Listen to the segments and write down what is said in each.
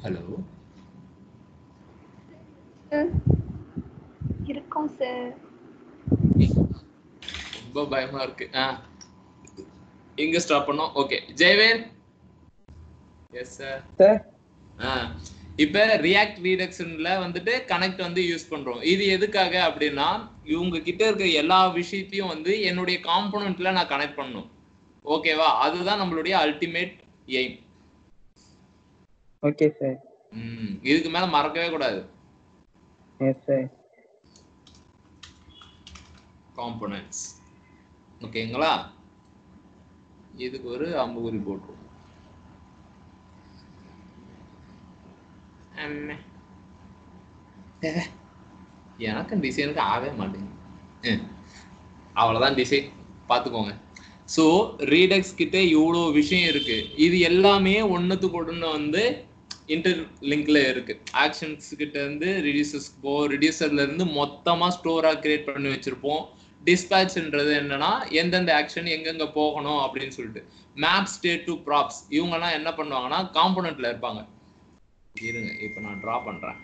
Hello இருக்கோம் sir ரொம்ப பயமா இருக்கு ஆ எங்க ஸ்டாப் பண்ணோம் okay Jayavel yes sir sir ஆ இப்ப ரியாக்ட் ரீடக்ஷன்ல வந்துட்டு கனெக்ட் வந்து யூஸ் பண்றோம் இது எதுக்காக அப்படின்னா இவங்க கிட்ட இருக்க எல்லா விஷயத்தையும் வந்து என்னுடைய காம்போனன்ட்ல நான் கனெக்ட் பண்ணணும் ஓகேவா அதுதான் நம்மளுடைய அல்டிமேட் எய்ம் ஓகே சார் ம் இதுக்கு மேல மறக்கவே கூடாது எஸ் சார் காம்போனன்ட்ஸ் ஓகேங்களா இதுக்கு ஒரு அம்புகுறி போட்டுருவோம் அம்மே. ஏ, எனக்கு டிசைனுக்கு ஆகவே மாட்டேங்குது ம். அவ்வளவுதான் டிசைன் பார்த்துக்கோங்க ஸோ ரீடெக்ஸ் கிட்ட இவ்வளோ விஷயம் இருக்கு இது எல்லாமே ஒன்றுத்துக்கு ஒன்று வந்து இன்டர் லிங்க்ல இருக்கு ஆக்ஷன்ஸ் கிட்ட இருந்து ரிடியூசஸ் போ ரிடியூசர்ல இருந்து மொத்தமா ஸ்டோரா கிரியேட் பண்ணி வச்சிருப்போம் டிஸ்பேட்ச்ன்றது என்னன்னா எந்தெந்த ஆக்ஷன் எங்கெங்க போகணும் அப்படின்னு சொல்லிட்டு மேப் ஸ்டேட் டு ப்ராப்ஸ் இவங்கெல்லாம் என்ன பண்ணுவாங்கன்னா காம்போனன்ட்ல இருப்பாங்க இருங்க இப்போ நான் ட்ரா பண்றேன்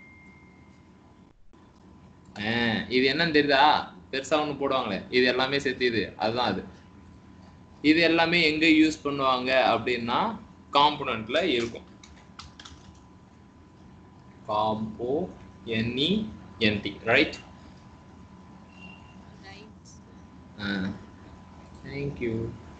ஆ, இது என்னன்னு தெரியுதா பெருசா ஒண்ணு போடுவாங்களே இது எல்லாமே சேர்த்து இது அதுதான் அது இது எல்லாமே எங்க யூஸ் பண்ணுவாங்க அப்படின்னா காம்போனன்ட்ல இருக்கும் காம்போ என்இ என்டி ரைட் தேங்க்யூ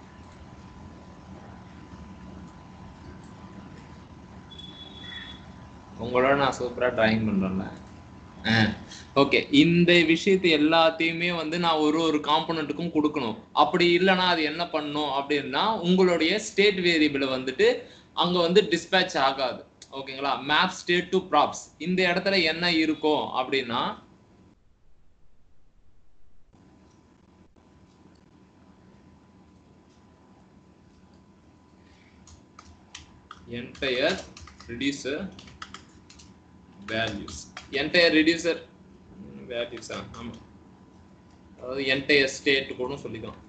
உங்களோட நான் சூப்பரா டிராயிங் பண்றேன்ல ஓகே இந்த விஷயத்தை எல்லாத்தையுமே வந்து நான் ஒரு ஒரு காம்போனண்ட்டுக்கும் கொடுக்கணும் அப்படி இல்லைன்னா அது என்ன பண்ணும் அப்படின்னா உங்களுடைய ஸ்டேட் வேரியபிளை வந்துட்டு அங்க வந்து டிஸ்பேட்ச் ஆகாது ஓகேங்களா மேப் ஸ்டேட் டு ப்ராப்ஸ் இந்த இடத்துல என்ன இருக்கும் அப்படின்னா entire reducer values entire reducer values ஆ ஆமா அதாவது entire state கூட சொல்லிக்கலாம்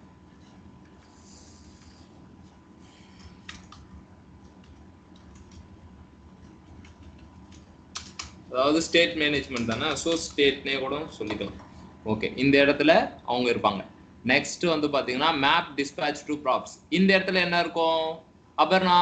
அதாவது ஸ்டேட் மேனேஜ்மெண்ட் தானே ஸோ ஸ்டேட்னே கூட சொல்லிக்கலாம் ஓகே இந்த இடத்துல அவங்க இருப்பாங்க நெக்ஸ்ட் வந்து பாத்தீங்கன்னா மேப் டிஸ்பேட்ச் டு ப்ராப்ஸ் இந்த இடத்துல என்ன இருக்கும் அபர்ணா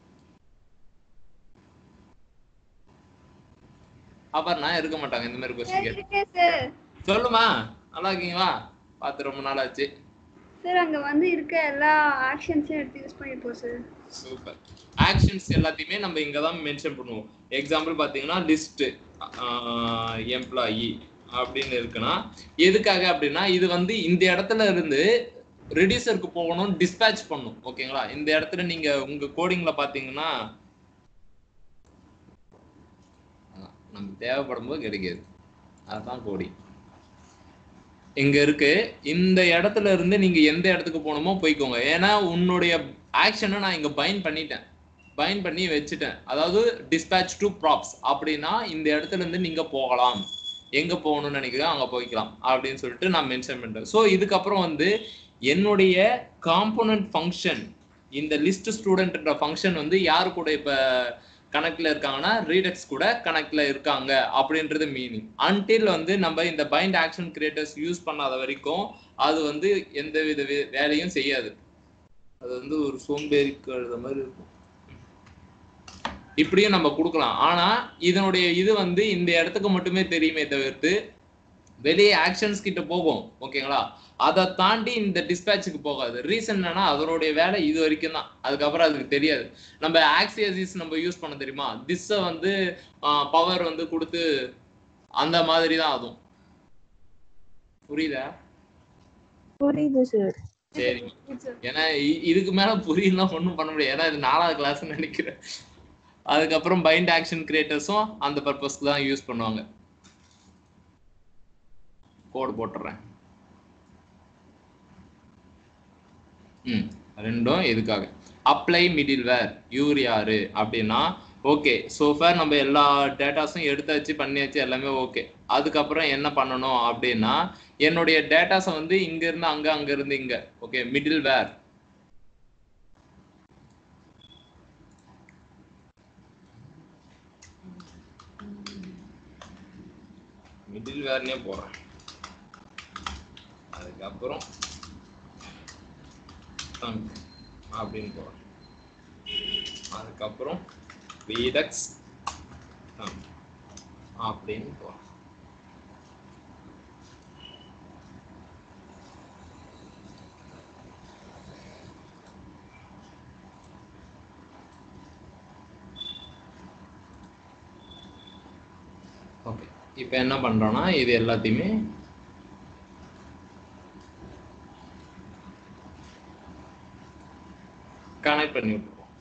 அபர்ணா இருக்க மாட்டாங்க இந்த மாதிரி கொஸ்டின் கேட்டு இருக்கேன் சார் சொல்லுமா நல்லா இருக்கீங்களா பார்த்து ரொம்ப நாள் ஆச்சு சார் அங்க வந்து இருக்க எல்லா ஆக்ஷன்ஸையும் எடுத்து யூஸ் பண்ணிருப்போம் சார் சூப்பர் ஆக்ஷன்ஸ் எல்லாத்தையுமே நம்ம இங்க தான் மென்ஷன் பண்ணுவோம் எக்ஸாம்பிள் பாத்தீங்கன்னா லிஸ்ட் எம்ப்ளாயி அப்படின்னு இருக்குன்னா எதுக்காக அப்படின்னா இது வந்து இந்த இடத்துல இருந்து ரெடியூசருக்கு போகணும் டிஸ்பேட்ச் பண்ணும் ஓகேங்களா இந்த இடத்துல நீங்க உங்க கோடிங்ல பாத்தீங்கன்னா அதான், நமக்கு தேவைப்படும் போது கிடைக்காது அதுதான் கோடிங் இங்க இருக்கு இந்த இடத்துல இருந்து நீங்க எந்த இடத்துக்கு போகணுமோ போய்க்கோங்க ஏன்னா உன்னுடைய ஆக்ஷனை நான் இங்க பைண்ட் பண்ணிட்டேன் பைண்ட் பண்ணி வச்சுட்டேன் அதாவது டிஸ்பேட்ச் டு ப்ராப்ஸ் அப்படின்னா இந்த இடத்துல இருந்து நீங்க போகலாம் எங்க போகணும்னு நினைக்கிறோம் அங்க போய்க்கலாம் அப்படின்னு சொல்லிட்டு நான் மென்ஷன் பண்றேன் ஸோ இதுக்கப்புறம் வந்து என்னுடைய காம்போனன்ட் ஃபங்க்ஷன் இந்த லிஸ்ட் ஸ்டூடெண்ட்ன்ற ஃபங்க்ஷன் வந்து யாரு கூட இப்ப கனெக்ட்ல இருக்காங்கன்னா ரீடெக்ஸ் கூட கனெக்ட்ல இருக்காங்க அப்படின்றது மீனிங் அன்டில் வந்து நம்ம இந்த பைண்ட் ஆக்ஷன் கிரியேட்டர்ஸ் யூஸ் பண்ணாத வரைக்கும் அது வந்து எந்த வித வே- வேலையும் செய்யாது அது வந்து ஒரு சோம்பேறிக்கு எழுத மாதிரி இருக்கும் இப்படியும் நம்ம கொடுக்கலாம் ஆனா இதனுடைய இது வந்து இந்த இடத்துக்கு மட்டுமே தெரியுமே தவிர்த்து வெளியே ஆக்ஷன்ஸ் கிட்ட போகும் ஓகேங்களா அதை தாண்டி இந்த டிஸ்பேட்சுக்கு போகாது ரீசன் என்னன்னா அதனுடைய வேலை இது வரைக்கும் தான் அதுக்கப்புறம் அதுக்கு தெரியாது நம்ம ஆக்சியசிஸ் நம்ம யூஸ் பண்ண தெரியுமா திஸ்ஸை வந்து பவர் வந்து கொடுத்து அந்த மாதிரி தான் அதுவும் புரியுதா புரியுது சார் சரிங்க ஏன்னா இ- இதுக்கு மேல புரியலாம் ஒண்ணும் பண்ண முடியாது ஏன்னா இது நாலாவது கிளாஸ்னு நினைக்கிறேன் அதுக்கப்புறம் பைண்ட் ஆக்ஷன் கிரியேட்டர்ஸும் அந்த பர்பஸ்க்கு தான் யூஸ் பண்ணுவாங்க கோடு போட்டுறேன் ம் ரெண்டும் இதுக்காக அப்ளை மிடில் வேர் யூர் யாரு அப்படின்னா ஓகே சோஃபார் நம்ம எல்லா டேட்டாஸும் எடுத்தாச்சு பண்ணியாச்சு எல்லாமே ஓகே அதுக்கப்புறம் என்ன பண்ணணும் அப்படின்னா என்னுடைய டேட்டாஸை வந்து இங்க இருந்து அங்க அங்க இருந்து இங்க ஓகே மிடில் வேர் மிடில் வேர்னே போடுறேன் அதுக்கப்புறம் தங்க் அப்படின்னு போடுறேன் அதுக்கப்புறம் ரீடக்ஸ் தங்க் அப்படின்னு போடுறேன் ஓகே இப்போ என்ன பண்றோம்னா இது எல்லாத்தையுமே கனெக்ட் பண்ணி விட்டுருவோம்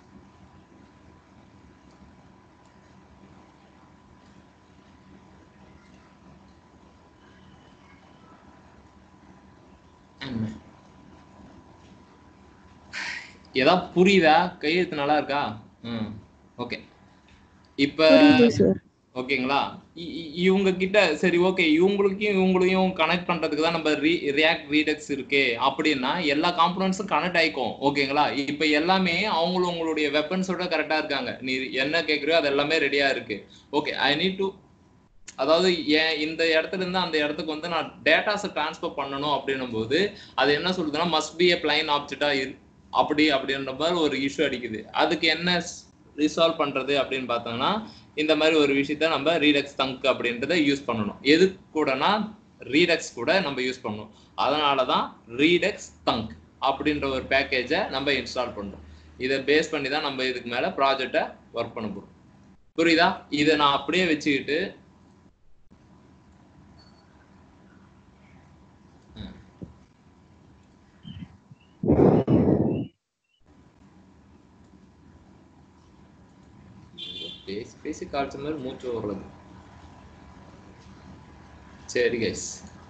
என்ன? ஏதாவது புரியுதா கையெழுத்து நல்லா இருக்கா ம் ஓகே இப்போ புரியுது சார் ஓகேங்களா இ- இ- இவங்க கிட்ட சரி ஓகே இவங்களுக்கும் இவங்களையும் கனெக்ட் பண்றதுக்கு தான் நம்ம ரீ ரியாக்ட் ரீடக்ஸ் இருக்கே அப்படின்னா எல்லா காம்பனன்ட்ஸும் கனெக்ட் ஆயிக்கும் ஓகேங்களா இப்போ எல்லாமே அவங்களும் உங்களுடைய வெப்பன்ஸோட கரெக்டா இருக்காங்க நீ என்ன கேட்குறியோ அது எல்லாமே ரெடியா இருக்கு ஓகே ஐ நீட் டு அதாவது ஏன் இந்த இடத்துல இருந்து அந்த இடத்துக்கு வந்து நான் டேட்டாஸை ட்ரான்ஸ்ஃபர் பண்ணணும் அப்படின்னும் போது அது என்ன சொல்லுதுன்னா மஸ்ட் பி a பிளைன் ஆப்ஜெக்டா அப்படி அப்படின்ற மாதிரி ஒரு இஷ்யூ அடிக்குது அதுக்கு என்ன ரிசால்வ் பண்றது அப்படின்னு பார்த்தோம்னா இந்த மாதிரி ஒரு விஷயத்த நம்ம ரீடக்ஸ் தங்க் அப்படின்றத யூஸ் பண்ணணும் எது கூடனா ரீடக்ஸ் கூட நம்ம யூஸ் பண்ணணும் அதனால தான் ரீடக்ஸ் தங்க் அப்படின்ற ஒரு பேக்கேஜை நம்ம இன்ஸ்டால் பண்றோம் இதை பேஸ் பண்ணி தான் நம்ம இதுக்கு மேல ப்ராஜெக்டை ஒர்க் பண்ண போறோம் புரியுதா இதை நான் அப்படியே வச்சுக்கிட்டு ம். பேசி பேசி காய்ச்ச மாதிரி மூச்சு ஓடுறது சரி கைஸ்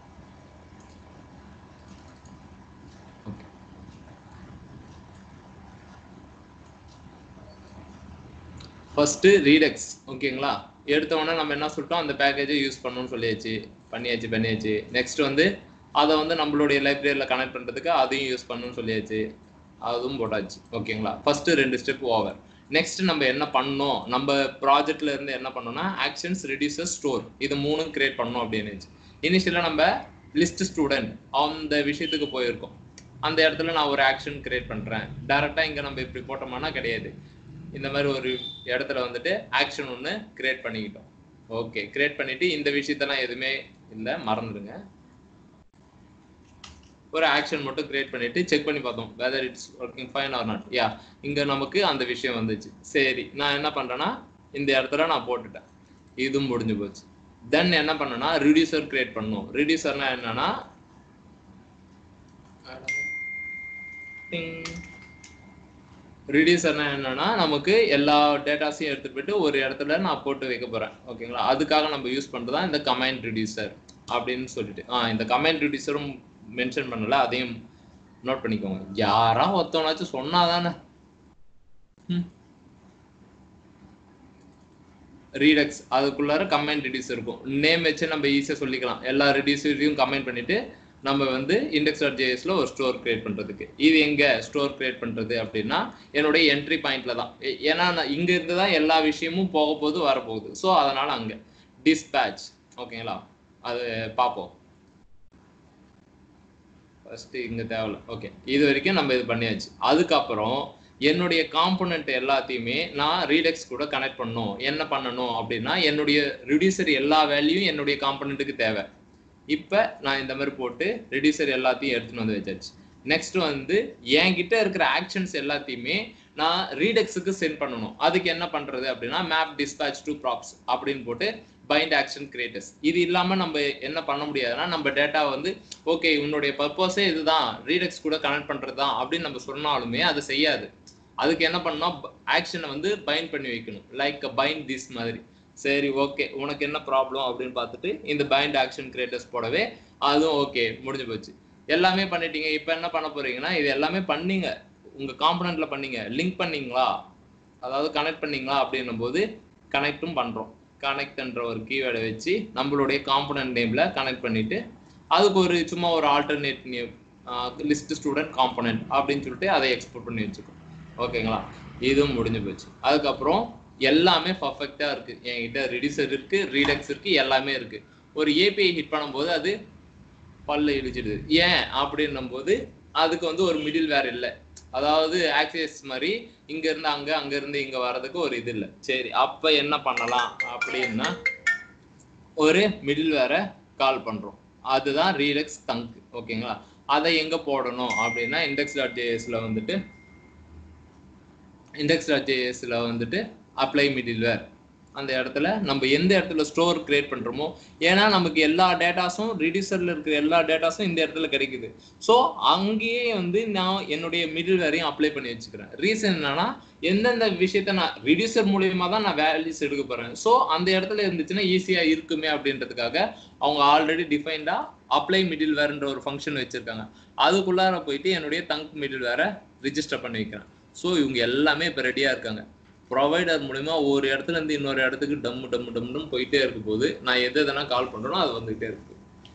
ஃபர்ஸ்ட் ரீடெக்ஸ் ஓகேங்களா எடுத்த உடனே நம்ம என்ன சொல்லிட்டோம் அந்த பேக்கேஜை யூஸ் பண்ணணும்னு சொல்லியாச்சு பண்ணியாச்சு பண்ணியாச்சு நெக்ஸ்ட் வந்து அதை வந்து நம்மளுடைய லைப்ரரியில் கனெக்ட் பண்ணுறதுக்கு அதையும் யூஸ் பண்ணணும்னு சொல்லியாச்சு அதுவும் போட்டாச்சு ஓகேங்களா ஃபர்ஸ்ட் ரெண்டு ஸ்டெப் ஓவர் நெக்ஸ்ட் நம்ம என்ன பண்ணோம் நம்ம ப்ராஜெக்ட்ல இருந்து என்ன பண்ணோம்னா ஆக்ஷன்ஸ் ரெடியூசர் ஸ்டோர் இது மூணும் கிரியேட் பண்ணோம் அப்படின்னு இனிஷியலாக நம்ம லிஸ்ட் ஸ்டூடெண்ட் அந்த விஷயத்துக்கு போயிருக்கோம் அந்த இடத்துல நான் ஒரு ஆக்ஷன் கிரியேட் பண்றேன் டைரக்டா இங்க நம்ம இப்படி போட்டோம்னா கிடையாது இந்த மாதிரி ஒரு இடத்துல வந்துட்டு ஆக்ஷன் ஒன்று கிரியேட் பண்ணிக்கிட்டோம் ஓகே கிரியேட் பண்ணிட்டு இந்த விஷயத்தெல்லாம் எதுவுமே இல்லை மறந்துடுங்க ஒரு ஆக்ஷன் மட்டும் கிரியேட் பண்ணிட்டு செக் பண்ணி பார்த்தோம் whether it's working fine or not yeah இங்க நமக்கு அந்த விஷயம் வந்துச்சு சரி நான் என்ன பண்றேன்னா இந்த இடத்துல நான் போட்டுட்டேன் இதுவும் முடிஞ்சு போச்சு தென் என்ன பண்ணனா ரிடியூசர் கிரியேட் பண்ணும் ரிடியூசர்னா என்னன்னா ரிடியூசர்னா என்னன்னா நமக்கு எல்லா டேட்டாஸையும் எடுத்துட்டு போயிட்டு ஒரு இடத்துல நான் போட்டு வைக்க போறேன் ஓகேங்களா அதுக்காக நம்ம யூஸ் பண்றதா இந்த கமெண்ட் ரிடியூசர் அப்படின்னு சொல்லிட்டு ஆ இந்த கமெண்ட் ரிடியூசரும் மென்ஷன் பண்ணல அதையும் நோட் பண்ணிக்கோங்க யாரா ஒருத்தவனாச்சும் சொன்னாதானே ரீடக்ஸ் அதுக்குள்ளார கமெண்ட் ரிடியூஸ் இருக்கும் நேம் வச்சு நம்ம ஈஸியாக சொல்லிக்கலாம் எல்லா ரிடியூசரையும் கமெண்ட் பண்ணிட்டு நம்ம வந்து இண்டெக்ஸ் டாட் ஜேஎஸ்ல ஒரு ஸ்டோர் கிரியேட் பண்றதுக்கு இது எங்க ஸ்டோர் கிரியேட் பண்றது அப்படின்னா என்னுடைய என்ட்ரி பாயிண்ட்ல தான் ஏ- ஏன்னா நான் இங்க இருந்து தான் எல்லா விஷயமும் போக போகுது வரப்போகுது ஸோ அதனால அங்க டிஸ்பேட்ச் ஓகேங்களா அது பார்ப்போம் ஃபர்ஸ்ட் இங்க தேவையில்ல ஓகே இது வரைக்கும் நம்ம இது பண்ணியாச்சு அதுக்கப்புறம் என்னுடைய காம்போனன்ட் எல்லாத்தையுமே நான் ரீடெக்ஸ் கூட கனெக்ட் பண்ணணும் என்ன பண்ணணும் அப்படின்னா என்னுடைய ரிடியூசர் எல்லா வேல்யூயும் என்னுடைய காம்போனன்ட்டுக்கு தேவை இப்போ நான் இந்த மாதிரி போட்டு ரெடியூசர் எல்லாத்தையும் எடுத்துன்னு வந்து வச்சாச்சு நெக்ஸ்ட் வந்து என்கிட்ட இருக்கிற ஆக்ஷன்ஸ் எல்லாத்தையுமே நான் ரீடெக்ஸுக்கு சென்ட் பண்ணணும் அதுக்கு என்ன பண்றது அப்படின்னா மேப் டிஸ்பேச் டு ப்ராப்ஸ் அப்படின்னு போட்டு பைண்ட் ஆக்ஷன் கிரியேட்டர்ஸ் இது இல்லாம நம்ம என்ன பண்ண முடியாதுன்னா நம்ம டேட்டா வந்து ஓகே உன்னுடைய பர்பஸே இதுதான் ரீடெக்ஸ் கூட கனெக்ட் பண்றது தான் அப்படின்னு நம்ம சொன்னாலுமே அது செய்யாது அதுக்கு என்ன பண்ணணும் ஆக்ஷனை வந்து பைண்ட் பண்ணி வைக்கணும் லைக் பைண்ட் திஸ் மாதிரி சரி ஓகே உனக்கு என்ன ப்ராப்ளம் அப்படின்னு பார்த்துட்டு இந்த பைண்ட் ஆக்ஷன் கிரியேட்டர்ஸ் போடவே அதுவும் ஓகே முடிஞ்சு போச்சு எல்லாமே பண்ணிட்டீங்க இப்போ என்ன பண்ண போறீங்கன்னா இது எல்லாமே பண்ணீங்க உங்க காம்பனண்ட்ல பண்ணீங்க லிங்க் பண்ணீங்களா அதாவது கனெக்ட் பண்ணீங்களா அப்படின்னும் போது கனெக்டும் பண்றோம் கனெக்ட்ன்ற ஒரு கீவேர்டை வச்சு நம்மளுடைய காம்பனண்ட் நேம்ல கனெக்ட் பண்ணிட்டு அதுக்கு ஒரு சும்மா ஒரு alternate name list student component அப்படின்னு சொல்லிட்டு அதை எக்ஸ்போர்ட் பண்ணி வச்சுக்கோ ஓகேங்களா இதுவும் முடிஞ்சு போச்சு அதுக்கப்புறம் எல்லாமே பர்ஃபெக்டா இருக்கு என்கிட்ட ரிடியூசர் இருக்கு ரீடக்ஸ் இருக்கு எல்லாமே இருக்கு ஒரு ஏபிஐ ஹிட் பண்ணும்போது அது பல்ல இடிச்சிடுது ஏன் அப்படின்னும் போது அதுக்கு வந்து ஒரு மிடில் வேர் இல்லை அதாவது ஆக்சஸ் மாதிரி இங்க இருந்து அங்க அங்க இருந்து இங்க வர்றதுக்கு ஒரு இது இல்லை சரி அப்ப என்ன பண்ணலாம் அப்படின்னா ஒரு மிடில் வேற கால் பண்றோம் அதுதான் ரீடெக்ஸ் தங்க் ஓகேங்களா அதை எங்க போடணும் அப்படின்னா இண்டெக்ஸ் டாட் ஜேஎஸ்ல வந்துட்டு இண்டெக்ஸ் டாட் ஜேஎஸ்ல வந்துட்டு அப்ளை மிடில் வேர் அந்த இடத்துல நம்ம எந்த இடத்துல ஸ்டோர் கிரியேட் பண்றோமோ ஏன்னா நமக்கு எல்லா டேட்டாஸும் ரிடியூசர்ல இருக்கிற எல்லா டேட்டாஸும் இந்த இடத்துல கிடைக்குது ஸோ அங்கேயே வந்து நான் என்னுடைய மிடில் வேரையும் அப்ளை பண்ணி வச்சுக்கிறேன் ரீசன் என்னன்னா எந்தெந்த விஷயத்த நான் ரிடியூசர் மூலியமா தான் நான் வேல்யூஸ் எடுக்க போறேன் ஸோ அந்த இடத்துல இருந்துச்சுன்னா ஈஸியா இருக்குமே அப்படின்றதுக்காக அவங்க ஆல்ரெடி டிஃபைன்டா அப்ளை மிடில் வேர்ன்ற ஒரு ஃபங்க்ஷன் வச்சிருக்காங்க அதுக்குள்ளார போயிட்டு என்னுடைய தங்க் மிடில் வேற ரிஜிஸ்டர் பண்ணி வைக்கிறேன் ஸோ இவங்க எல்லாமே இப்போ ரெடியா இருக்காங்க ப்ரொவைடர் மூலியமா ஒரு இடத்துல இருந்து இன்னொரு இடத்துக்கு டம் டம் டம்னு போயிட்டே இருக்கும் போது நான் எது எதனா கால் பண்றேனோ அது வந்துகிட்டே இருக்கு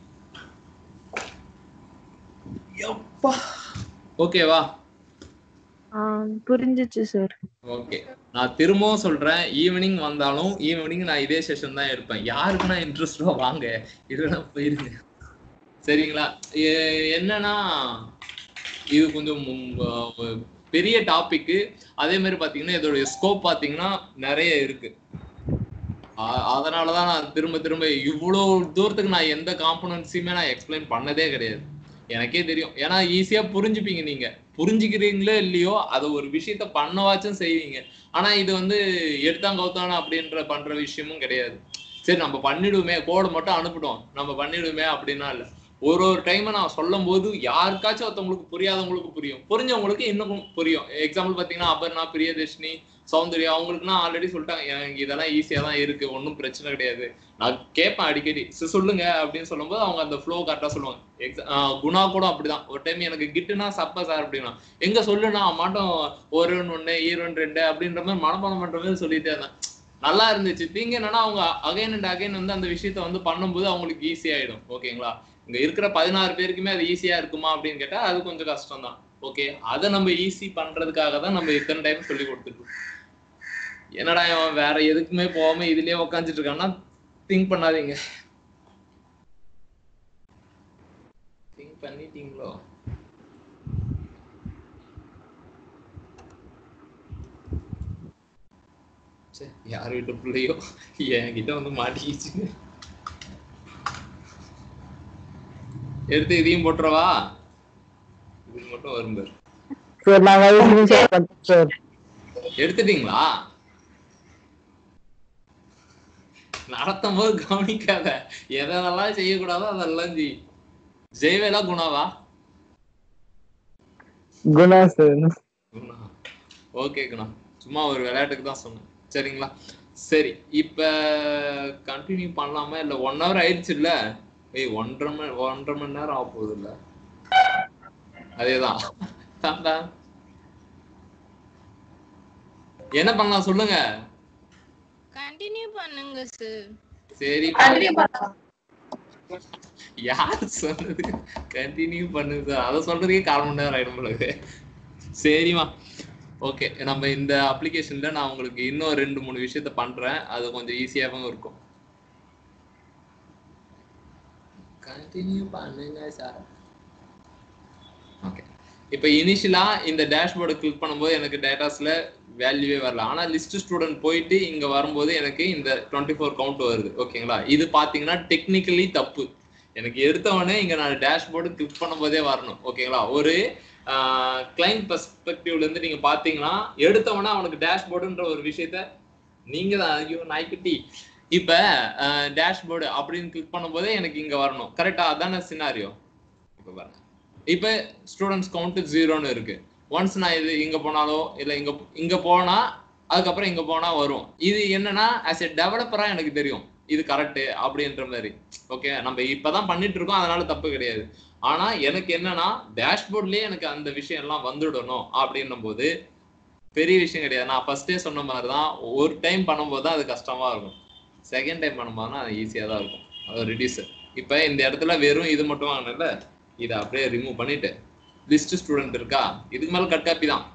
எப்பா ஓகேவா ஆ புரிஞ்சிச்சு சார் ஓகே நான் திரும்பவும் சொல்றேன் ஈவினிங் வந்தாலும் ஈவினிங் நான் இதே செஷன் தான் எடுப்பேன் யாருக்குன்னா இன்ட்ரெஸ்டோ வாங்க இல்லைன்னா போயிருங்க சரிங்களா எ- என்னன்னா இது கொஞ்சம் ம், அஹ், பெரிய டாபிக் அதே மாதிரி பாத்தீங்கன்னா இதோடைய ஸ்கோப் பாத்தீங்கன்னா நிறைய இருக்கு அ- அதனாலதான் நான் திரும்ப திரும்ப இவ்வளவு தூரத்துக்கு நான் எந்த காம்பனன்ஸையுமே நான் எக்ஸ்பிளைன் பண்ணதே கிடையாது எனக்கே தெரியும் ஏன்னா ஈஸியா புரிஞ்சுப்பீங்க நீங்க புரிஞ்சுக்கிறீங்களோ இல்லையோ அதை ஒரு விஷயத்த பண்ணவாச்சும் செய்வீங்க ஆனா இது வந்து எடுத்தாங்க கவுத்தான அப்படின்ற பண்ற விஷயமும் கிடையாது சரி நம்ம பண்ணிடுவோமே கோடை மட்டும் அனுப்பிட்டோம் நம்ம பண்ணிடுவோமே அப்படின்னா இல்ல ஒரு ஒரு டைம் நான் சொல்லும் போது யாருக்காச்சும் ஒருத்தவங்களுக்கு புரியாதவங்களுக்கு புரியும் புரிஞ்சவங்களுக்கு இன்னும் புரியும் எக்ஸாம்பிள் பாத்தீங்கன்னா அபர்ணா பிரியதர்ஷினி சௌந்தர்யா அவங்களுக்குலாம் ஆல்ரெடி சொல்லிட்டாங்க எனக்கு இதெல்லாம் ஈஸியா தான் இருக்கு ஒன்றும் பிரச்சனை கிடையாது நான் கேட்பேன் அடிக்கடி "சரி, சொல்லுங்க அப்படின்னு சொல்லும்போது அவங்க அந்த ஃப்ளோ கரெக்டா சொல்லுவாங்க Exa- ஆஹ் குணா கூட அப்படிதான் ஒரு டைம் எனக்கு கிட்டுனா சப்ப சார் அப்படின்னா எங்க சொல்லுனா மாட்டோம் ஒரு ஒண்ணு ஈரோன் ரெண்டு அப்படின்ற மாதிரி மனப்பாடம் பண்ற மாதிரி சொல்லிட்டே இருந்தேன் நல்லா இருந்துச்சு திங்க என்னன்னா அவங்க அகைன் அண்ட் அகைன் வந்து அந்த விஷயத்த வந்து பண்ணும்போது அவங்களுக்கு ஈஸி ஆயிடும் ஓகேங்களா இங்க இருக்கிற பதினாறு பேருக்குமே அது ஈஸியா இருக்குமா அப்படின்னு கேட்டா அது கொஞ்சம் கஷ்டம் தான் ஓகே அதை நம்ம ஈஸி பண்றதுக்காக தான் நம்ம இத்தனை டைம் சொல்லி கொடுத்துருக்கோம் என்னடா இவன் வேற எதுக்குமே போகாம இதுலயே உக்காந்துட்டு இருக்கான்னா திங்க் பண்ணாதீங்க திங்க் பண்ணிட்டீங்களோ சே யார் வீட்டு பிள்ளையோ என்கிட்ட வந்து மாட்டிக்கிச்சுங்க எடுத்து இதையும் போட்டுறவா இது மட்டும் வரும் பாரு சார் நாங்க ஈவினிங் ஷேர் பண்றோம் சார் எடுத்துட்டீங்களா நடத்தும் போது கவனிக்காத எதெல்லாம் செய்யக்கூடாதோ அதெல்லாம் செய் ஜெயவேலா குணாவா குணா சார் குணா ஓகே குணா சும்மா ஒரு விளையாட்டுக்கு தான் சொன்னேன் சரிங்களா சரி இப்ப கண்டினியூ பண்ணலாமா இல்ல ஒன் ஹவர் ஆயிடுச்சு இல்ல ஏய் ஒன்றரை மணி ஒன்றரை மணி நேரம் ஆக போகுது இல்ல அதேதான் தாண்டா. என்ன பண்ணலாம் சொல்லுங்க கண்டினியூ பண்ணுங்க சார் சரி யார் சொன்னது கண்டினியூ பண்ணுது அதை சொல்றதுக்கே கால் மணி நேரம் ஆயிடும் பொழுது சரிம்மா ஓகே நம்ம இந்த அப்ளிகேஷன்ல நான் உங்களுக்கு இன்னும் ரெண்டு மூணு விஷயத்த பண்றேன் அது கொஞ்சம் ஈஸியாகவும் இருக்கும் கண்டினியூ பண்ணுங்க சார் ஓகே இப்போ இனிஷியலா இந்த டேஷ்போர்டை கிளிக் பண்ணும்போது எனக்கு டேட்டாஸ்ல வேல்யூவே வரல ஆனா லிஸ்ட் ஸ்டூடெண்ட் போயிட்டு இங்க வரும்போது எனக்கு இந்த டுவெண்ட்டி ஃபோர் கவுண்ட் வருது ஓகேங்களா இது பாத்தீங்கன்னா டெக்னிக்கலி தப்பு எனக்கு எடுத்தவொடனே இங்க நான் டேஷ்போர்டு கிளிக் பண்ணும்போதே வரணும் ஓகேங்களா ஒரு கிளைண்ட் பெர்ஸ்பெக்டிவ்ல இருந்து நீங்க பாத்தீங்கன்னா எடுத்தவொடனே அவனுக்கு டேஷ்போர்டுன்ற ஒரு விஷயத்த நீங்க தான் ஐயோ நாய்க்குட்டி இப்ப டேஷ்போர்டு அப்படின்னு கிளிக் பண்ணும்போதே எனக்கு இங்க வரணும் கரெக்டா அதான சினாரியோ இப்ப பாருங்க இப்ப ஸ்டூடெண்ட்ஸ் கவுண்ட் ஜீரோன்னு இருக்கு ஒன்ஸ் நான் இது இங்க போனாலோ இல்ல இங்க இங்க போனா அதுக்கப்புறம் இங்க போனா வரும் இது என்னன்னா ஆஸ் எ டெவலப்பரா எனக்கு தெரியும் இது கரெக்ட் அப்படின்ற மாதிரி ஓகே நம்ம இப்பதான் பண்ணிட்டு இருக்கோம் அதனால தப்பு கிடையாது ஆனா எனக்கு என்னன்னா டேஷ்போர்ட்லயே எனக்கு அந்த விஷயம் எல்லாம் வந்துடணும் அப்படின்னும் போது பெரிய விஷயம் கிடையாது நான் ஃபர்ஸ்டே சொன்ன மாதிரி தான் ஒரு டைம் பண்ணும்போது தான் அது கஷ்டமா இருக்கும் செகண்ட் டைம் பண்ணும்போதுனா அது ஈஸியாக தான் இருக்கும் அது ரிடியூசர் இப்போ இந்த இடத்துல வெறும் இது மட்டும் வாங்கினல இதை அப்படியே ரிமூவ் பண்ணிட்டு லிஸ்ட் ஸ்டூடெண்ட் இருக்கா இதுக்கு மேல கட் காப்பி தான்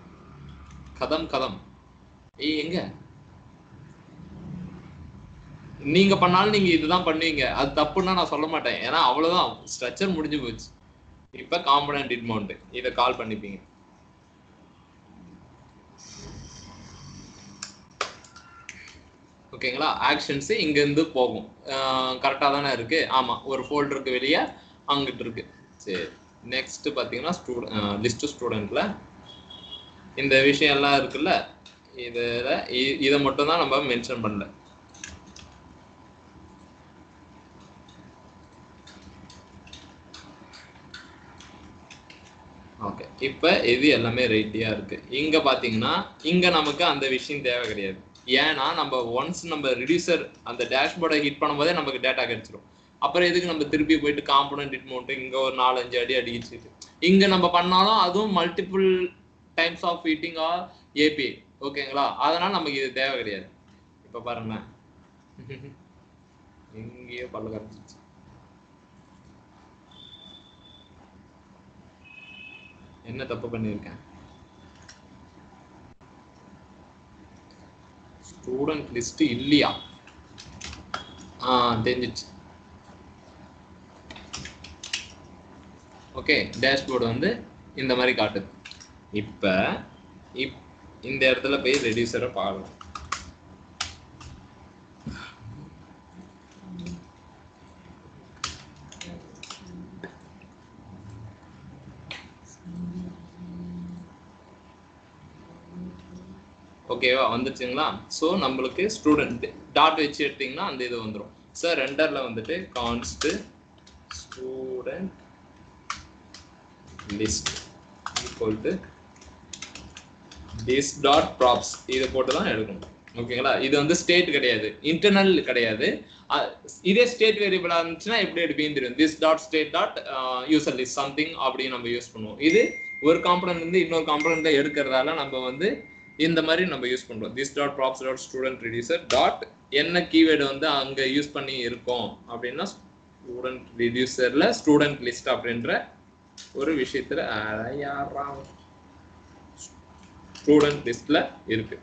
கதம் கதம் ஏய் எங்க நீங்க பண்ணாலும் நீங்க இதுதான் பண்ணுவீங்க அது தப்புன்னா நான் சொல்ல மாட்டேன் ஏன்னா அவ்வளவுதான் ஸ்ட்ரக்சர் முடிஞ்சு போச்சு இப்ப காம்பனன்ட் இன்மௌண்ட் இதை கால் பண்ணிப்பீங்க ஓகேங்களா ஆக்ஷன்ஸ் இங்க இருந்து போகும் கரெக்டா தானே இருக்கு ஆமா ஒரு ஃபோல்டருக்கு வெளியே அங்கிட்டு இருக்கு சரி நெக்ஸ்ட் பாத்தீங்கன்னா ஸ்டூடெண்ட் லிஸ்ட் ஸ்டூடெண்ட்ல இந்த விஷயம் எல்லாம் இருக்குல்ல இதுல இ- இதை மட்டும் தான் நம்ம மென்ஷன் பண்ணல ஓகே இப்போ இது எல்லாமே ரைட்டியா இருக்கு இங்க பாத்தீங்கன்னா இங்க நமக்கு அந்த விஷயம் தேவை கிடையாது ஏன்னா நம்ம ஒன்ஸ் நம்ம ரிடியூசர் அந்த டேஷ்போர்டை ஹிட் பண்ணும்போதே நமக்கு டேட்டா கிடைச்சிரும் அப்புறம் எதுக்கு நம்ம திருப்பி போயிட்டு காம்பனன்ட் ஹிட் மவுண்ட் இங்க ஒரு நாலஞ்சு அடி அடிக்கிட்டு இங்க நம்ம பண்ணாலும் அதுவும் multiple times of hitting our A P ஓகேங்களா அதனால நமக்கு இது தேவை கிடையாது இப்ப பாருங்களேன் எங்கேயோ பல்ல கரைச்சிச்சு என்ன தப்பு பண்ணியிருக்கேன் ஸ்டூடெண்ட் லிஸ்ட் இல்லையா ஆ தெரிஞ்சிச்சு ஓகே டேஷ்போர்டு வந்து இந்த மாதிரி காட்டுது இப்போ இப் இந்த இடத்துல போய் ரெடியூசரை பார்க்கலாம் ஓகேவா வந்துருச்சுங்களா ஸோ நம்மளுக்கு ஸ்டூடெண்ட் டாட் வச்சு எடுத்தீங்கன்னா அந்த இது வந்துடும் சார் ரெண்டரில் வந்துட்டு const student list equal to this dot props இதை போட்டு தான் எடுக்கணும் ஓகேங்களா இது வந்து ஸ்டேட் கிடையாது இன்டர்னல் கிடையாது அஹ் இதே ஸ்டேட் வேரியபிளா இருந்துச்சுன்னா எப்படி எடுப்பீங்க தெரியும் this dot state dot user list something அப்படின்னு நம்ம யூஸ் பண்ணுவோம் இது ஒரு காம்பனன்ட் வந்து இன்னொரு காம்பனண்ட்ல எடுக்கிறதால நம்ம வந்து இந்த மாதிரி நம்ம யூஸ் பண்றோம் this dot props dot student reducer dot என்ன கீவேர்டு வந்து அங்க யூஸ் பண்ணி இருக்கோம் அப்படின்னா ஸ்டூடெண்ட் ரிடியூசர்ல ஸ்டூடெண்ட் லிஸ்ட் அப்படின்ற ஒரு விஷயத்துல ஸ்டூடெண்ட் லிஸ்ட்ல இருக்கு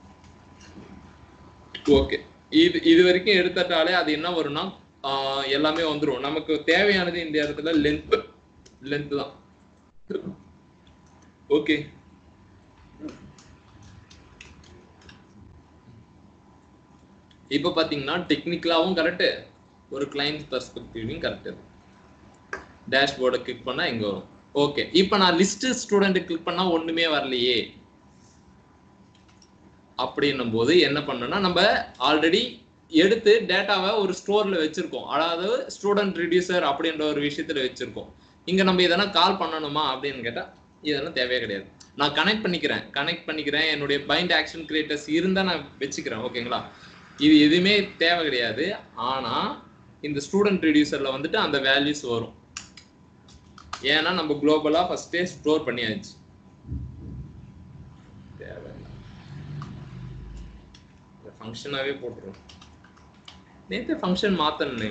ஓகே இது இது வரைக்கும் எடுத்துட்டாலே அது என்ன வரும்னா ஆஹ் எல்லாமே வந்துரும் நமக்கு தேவையானது இந்த இடத்துல லென்த் லென்த் தான் ஓகே இப்போ பாத்தீங்கன்னா டெக்னிக்கலாவும் கரெக்ட் ஒரு கிளைண்ட் பெர்ஸ்பெக்டிவ்லையும் கரெக்ட் டேஷ்போர்டை கிளிக் பண்ணா இங்க வரும் ஓகே இப்போ நான் லிஸ்ட் ஸ்டூடெண்ட் கிளிக் பண்ணா ஒண்ணுமே வரலையே அப்படின்னும் போது என்ன பண்ணோம்னா நம்ம ஆல்ரெடி எடுத்து டேட்டாவை ஒரு ஸ்டோர்ல வச்சிருக்கோம் அதாவது ஸ்டூடெண்ட் ரிடியூசர் அப்படின்ற ஒரு விஷயத்துல வச்சிருக்கோம் இங்க நம்ம இதெல்லாம் கால் பண்ணணுமா அப்படின்னு கேட்டா இதெல்லாம் தேவையே கிடையாது நான் கனெக்ட் பண்ணிக்கிறேன் கனெக்ட் பண்ணிக்கிறேன் என்னுடைய பைண்ட் ஆக்ஷன் கிரியேட்டர்ஸ் இருந்தா நான் வச்சுக்கிறேன் ஓகேங்களா இது எதுவுமே தேவை கிடையாது ஆனா இந்த ஸ்டூடெண்ட் ரிடியூசர்ல வந்துட்டு அந்த வேல்யூஸ் வரும் ஏன்னா நம்ம குளோபலா ஃபர்ஸ்டே ஸ்டோர் பண்ணியாச்சு தேவையில்லை ஃபங்க்ஷனாவே போட்டுரும் நேற்று ஃபங்க்ஷன் மாத்தனே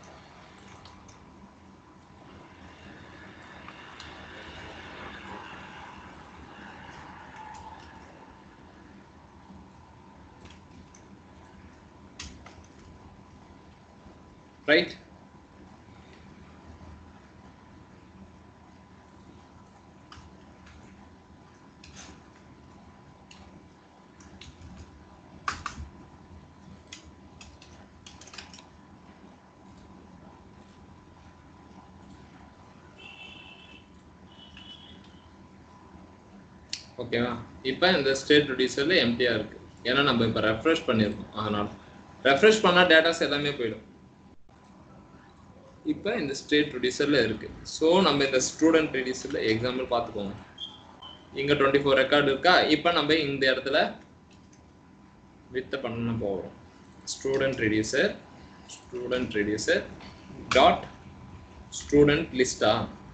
ரைட் ஓகேவா இப்போ இந்த ஸ்டேட் ரிடியூசர்ல எம்டியா இருக்கு ஏன்னா நம்ம இப்போ ரெஃப்ரெஷ் பண்ணியிருக்கோம் அதனால ரெஃப்ரெஷ் பண்ணா டேட்டாஸ் எல்லாமே போயிடும் இப்போ இந்த ஸ்டேட் ரிடியூசர்ல இருக்கு ஸோ நம்ம இந்த ஸ்டூடெண்ட் ரிடியூசர்ல எக்ஸாம்பிள் பார்த்துக்கோங்க இங்க டுவெண்ட்டி ஃபோர் ரெக்கார்டு இருக்கா இப்போ நம்ம இந்த இடத்துல வித்த பண்ண போகிறோம் student reducer student reducer dot student லிஸ்டா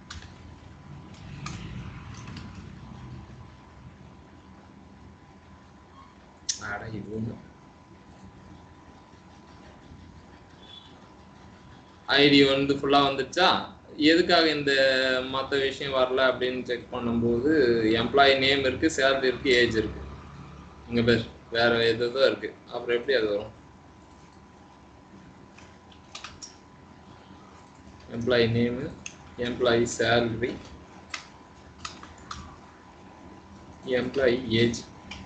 அட இது ஒண்ணு ஐடி வந்து ஃபுல்லா வந்துச்சா எதுக்காக இந்த மற்ற விஷயம் வரல அப்படின்னு செக் பண்ணும்போது எம்ப்ளாயி நேம் இருக்கு சேலரி இருக்கு ஏஜ் இருக்கு இங்க பேர் வேற எதுதோ இருக்கு அப்புறம் எப்படி அது வரும் employee name employee salary employee age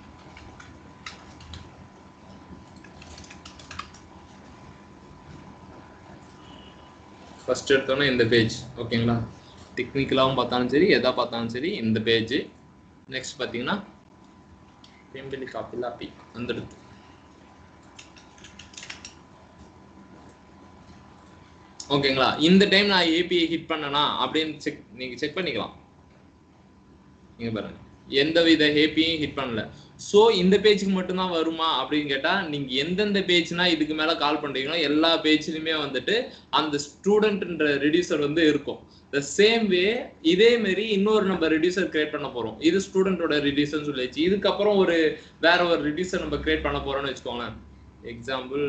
first எடுத்தோன்னே இந்த பேஜ் ஓகேங்களா டெக்னிக்கலாகவும் பார்த்தாலும் சரி எதா பார்த்தாலும் சரி இந்த பேஜ் நெக்ஸ்ட் பார்த்தீங்கன்னா பிம்பிலி காப்பிலாப்பி வந்துடுது ஓகேங்களா இந்த டைம் நான் ஏபிஐ ஹிட் பண்ணனா அப்படின்னு செக் நீங்க செக் பண்ணிக்கலாம் நீங்க பாருங்க எந்த வித ஏபியும் ஹிட் பண்ணல சோ இந்த பேஜுக்கு மட்டும்தான் வருமா அப்படின்னு கேட்டா நீங்க எந்தெந்த பேஜ்னா இதுக்கு மேல கால் பண்றீங்களோ எல்லா பேஜ்லயுமே வந்துட்டு அந்த ஸ்டூடெண்ட்ன்ற ரெடியூசர் வந்து இருக்கும் த சேம் வே இதே மாதிரி இன்னொரு நம்ம ரெடியூசர் கிரியேட் பண்ண போறோம் இது ஸ்டூடெண்டோட ரெடியூசர் சொல்லியாச்சு இதுக்கப்புறம் ஒரு வேற ஒரு ரெடியூசர் நம்ம கிரியேட் பண்ண போறோம்னு வச்சுக்கோங்களேன் எக்ஸாம்பிள்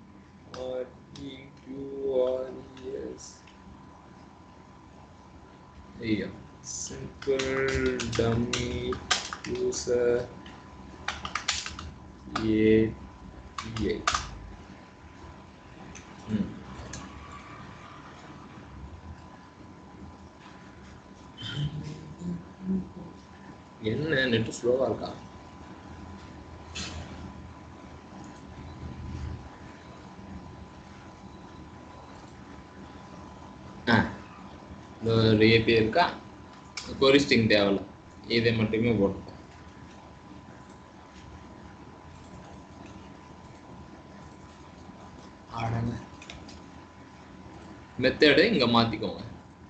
ஐயா சிம்பிள் டம்மி யூசர் ஏ ம் என்ன நெட் ஸ்லோவா இருக்கா ஆ இந்த ஒரு ஏபி இருக்கா கொரிஸ்டிங் தேவையில்ல இதை மட்டுமே போட்டு ஆடங்க மெத்தடு இங்க மாத்திக்கோங்க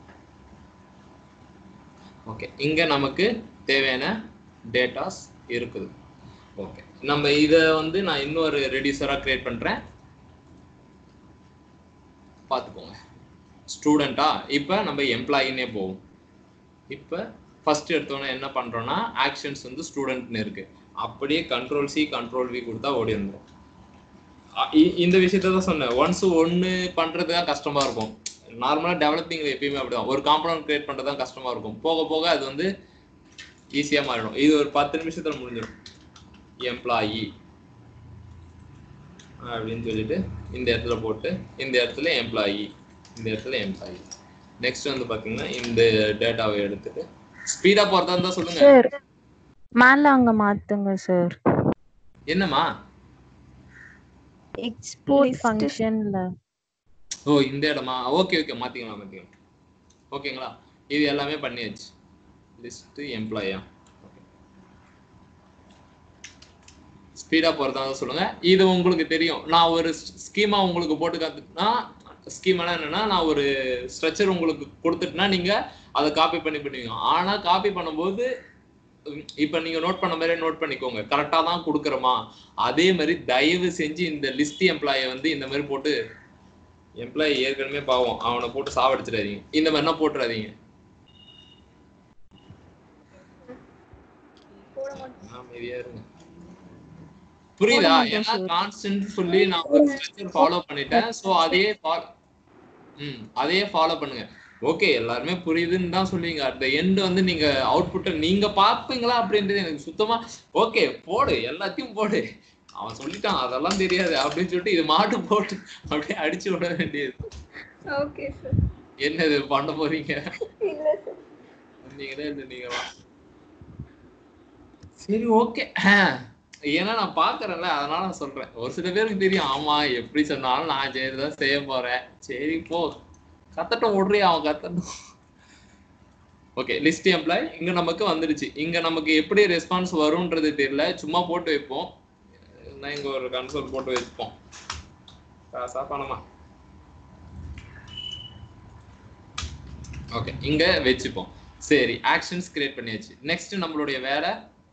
ஓகே இங்க நமக்கு தேவையான டேட்டாஸ் இருக்குது ஓகே நம்ம இதை வந்து நான் இன்னொரு ரெடியூசராக கிரியேட் பண்றேன் பார்த்துக்கோங்க ஸ்டூடெண்ட்டா இப்போ நம்ம எம்ப்ளாயினே போவோம் இப்போ ஃபர்ஸ்ட் எடுத்தோன்னே என்ன பண்றோம்னா ஆக்ஷன்ஸ் வந்து ஸ்டூடெண்ட்னு இருக்கு அப்படியே கண்ட்ரோல் சி கண்ட்ரோல் வி கொடுத்தா ஓடி வந்துடும் அ- இ- இந்த விஷயத்த தான் சொன்னேன் ஒன்ஸ் ஒன்று பண்ணுறது தான் கஷ்டமா இருக்கும் நார்மலாக டெவலப்பிங் எப்பயுமே அப்படிதான் ஒரு காம்பனண்ட் கிரியேட் பண்ணுறது தான் கஷ்டமா இருக்கும் போக போக அது வந்து ஈஸியாக மாறிடும் இது ஒரு பத்து நிமிஷத்துல முடிஞ்சிடும் எம்ப்ளாயி அப்படின்னு சொல்லிட்டு இந்த இடத்துல போட்டு இந்த இடத்துல எம்ப்ளாயி இந்த இடத்துல எம்ப்ளாயி நெக்ஸ்ட் வந்து பாத்தீங்கன்னா இந்த டேட்டாவை எடுத்துட்டு ஸ்பீடா போறதா இருந்தா சொல்லுங்க சார் மேல அங்க மாத்துங்க சார் என்னம்மா எக்ஸ்போர்ட் List. ஃபங்க்ஷன்ல ஓ இந்த இடமா ஓகே ஓகே மாத்திக்கலாம் மாத்திக்கலாம் ஓகேங்களா இது எல்லாமே பண்ணியாச்சு லிஸ்ட் எம்ப்ளாயா ஸ்பீடா போறதா இருந்தா சொல்லுங்க இது உங்களுக்கு தெரியும் நான் ஒரு ஸ்கீமா உங்களுக்கு போட்டு காத்துனா ஸ்கீமெல்லாம் என்னன்னா நான் ஒரு ஸ்ட்ரக்சர் உங்களுக்கு கொடுத்துட்டுனா நீங்க அதை காப்பி பண்ணி பண்ணுவீங்க ஆனா காப்பி பண்ணும்போது உம், இப்ப நீங்க நோட் பண்ண மாதிரி நோட் பண்ணிக்கோங்க கரெக்டா தான் கொடுக்குறோமா அதே மாதிரி தயவு செஞ்சு இந்த லிஸ்ட் எம்ப்ளாயை வந்து இந்த மாதிரி போட்டு எம்ப்ளாயி ஏற்கனவே பாவம் அவனை போட்டு சாவடிச்சிடாதீங்க இந்த மாதிரிலாம் போட்டுறாதீங்க போட மாட்டேன் அமைதியா இருங்க புரியுதா போட மாட்டோம் ஏன்னா sir. கான்ஸ்டன்ட் சொல்லி நான் ஒரு ஸ்ட்ரக்சர் ஃபாலோ பண்ணிட்டேன் சோ அதே follow- ம் அதே ஃபாலோ பண்ணுங்க ஓகே எல்லாருமே புரியுதுன்னு தான் சொல்லுவீங்க அட் எண்ட் வந்து நீங்க அவுட்புட்டை நீங்க பாப்பீங்களா அப்படின்றது எனக்கு சுத்தமா ஓகே போடு எல்லாத்தையும் போடு அவன் சொல்லிட்டான் அதெல்லாம் தெரியாது அப்படின்னு சொல்லிட்டு இது மாட்டு போட்டு அப்படியே அடிச்சு விட வேண்டியது ஓகே சார் என்னது பண்ண போறீங்க இல்ல சார் நீங்களே இருந்தீங்களா சரி ஓகே ஏன்னா நான் பாக்குறேன்ல அதனால நான் சொல்றேன் ஒரு சில பேருக்கு தெரியும் ஆமா எப்படி சொன்னாலும் நான் சரிதான் செய்ய போறேன் சரி போ கத்தட்டும் விடுறி அவன் கத்தட்டும் ஓகே லிஸ்ட் எம்ப்ளாய் இங்க நமக்கு வந்துடுச்சு இங்க நமக்கு எப்படி ரெஸ்பான்ஸ் வரும்ன்றது தெரியல சும்மா போட்டு வைப்போம் நான் இங்க ஒரு கன்சோல் போட்டு வச்சுப்போம் காசா பணமா ஓகே இங்க வச்சுப்போம் சரி ஆக்ஷன்ஸ் கிரியேட் பண்ணியாச்சு நெக்ஸ்ட் நம்மளுடைய வேலை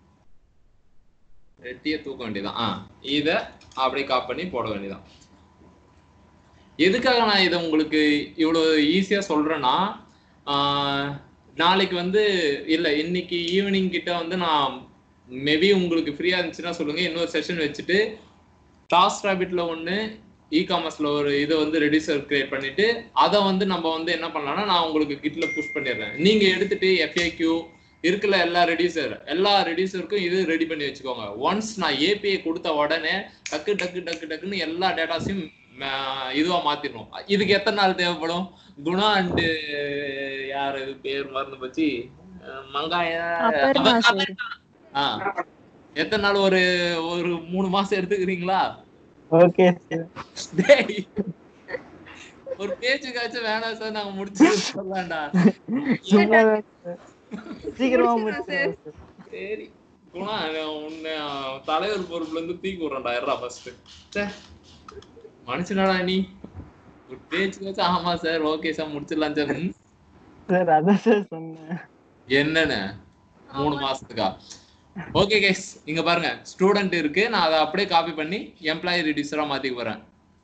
ரெட்டிய தூக்க வேண்டியதான் ஆ இத அப்படியே காப் பண்ணி போட வேண்டியதான் எதுக்காக நான் இதை உங்களுக்கு இவ்வளவு ஈஸியா சொல்றேன்னா ஆஹ், நாளைக்கு வந்து இல்ல இன்னைக்கு ஈவினிங் கிட்ட வந்து நான் மேபி உங்களுக்கு ஃப்ரீயா இருந்துச்சுன்னா சொல்லுங்க இன்னொரு செஷன் வச்சுட்டு டாஸ் ராபிட்ல ஒண்ணு இ காமர்ஸ்ல ஒரு இதை வந்து ரெடியூசர் கிரியேட் பண்ணிட்டு அதை வந்து நம்ம வந்து என்ன பண்ணலாம்னா நான் உங்களுக்கு கிட்ல புஷ் பண்ணிடுறேன் நீங்க எடுத்துட்டு எஃப்ஏக்யூ இருக்குல்ல எல்லா ரெடியூசர் எல்லா ரெடியூசருக்கும் இது ரெடி பண்ணி வச்சுக்கோங்க ஒன்ஸ் நான் ஏபிஐ கொடுத்த உடனே டக்கு டக்கு டக்கு டக்குன்னு எல்லா டேட்டாஸையும் இதுவா மாத்திடணும் இதுக்கு எத்தனை நாள் தேவைப்படும் குணா அண்டு யார் இது பேர் மறந்து போச்சு அஹ் மங்காய அபர்ணா சார் ஆ எத்தனை நாள் ஒரு ஒரு மூணு மாசம் எடுத்துக்கிறீங்களா ஓகே சார் டேய் ஒரு பேச்சுக்காச்சும் வேணாம் சார் நாங்க முடிச்சு சொல்லலாம்டா சும்மா தான் சார் சீக்கிரமா முடிச்சிடலாம் முடிச்சிடலாம் சார் சரி குணா உன்னை தலைவர் பொறுப்புல இருந்து தூக்கி விடுறேன்டா இருடா ஃபர்ஸ்ட் மனுஷனாடா நீ ஒரு பேச்சுக்காச்சும் ஆமா சார் ஓகே சார் முடிச்சிடலாம் சார் ம். சார் அதான் சார் சொன்னேன் என்னன்னு மூணு மாசத்துக்கா ஓகே கேஸ் இங்க பாருங்க ஸ்டூடெண்ட் இருக்கு நான் அதை அப்படியே காப்பி பண்ணி எம்ப்ளாயி ரெடியூசரா மாத்திக்க போறேன்